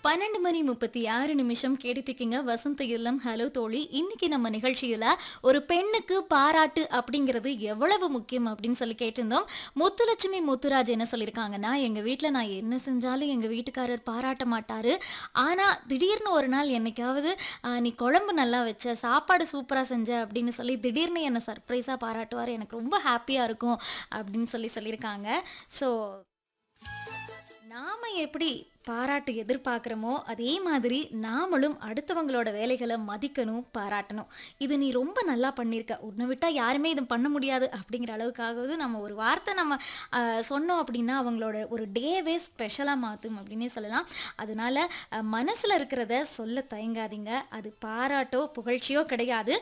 பன்னெண்டு மணி முப்பத்தி ஆறு நிமிஷம் கேட்டுட்டு இருக்கீங்க வசந்த இல்லம் ஹலோ தோழி இன்னைக்கு நம்ம நிகழ்ச்சியில ஒரு பெண்ணுக்கு பாராட்டு அப்படிங்கிறது எவ்வளவு முக்கியம் அப்படின்னு சொல்லி கேட்டிருந்தோம் முத்துலட்சுமி முத்துராஜ் என்ன சொல்லியிருக்காங்கன்னா எங்க வீட்ல நான் என்ன செஞ்சாலும் எங்க வீட்டுக்காரர் பாராட்ட மாட்டாரு ஆனா திடீர்னு ஒரு நாள் என்னைக்காவது "ஆ, நீ குழம்பு நல்லா வச்ச சாப்பாடு சூப்பரா செஞ்ச அப்படின்னு சொல்லி திடீர்னு என்னை சர்ப்ரைஸா பாராட்டுவார் எனக்கு ரொம்ப ஹாப்பியா இருக்கும் அப்படின்னு சொல்லி சொல்லியிருக்காங்க ஸோ நாம எப்படி பாராட்டு எதிர்பார்க்குறோமோ அதே மாதிரி நாமளும் அடுத்தவங்களோட வேலைகளை மதிக்கணும் பாராட்டணும் இது நீ ரொம்ப நல்லா பண்ணியிருக்க உன்னை விட்டால் யாருமே இதை பண்ண முடியாது அப்படிங்கிற அளவுக்காவது நம்ம ஒரு வார்த்தை நம்ம ஆஹ், சொன்னோம் அப்படின்னா அவங்களோட ஒரு டேவே ஸ்பெஷலாக மாற்றும் அப்படின்னே சொல்லலாம் அதனால மனசில் இருக்கிறத சொல்ல தயங்காதீங்க அது பாராட்டோ புகழ்ச்சியோ கிடையாது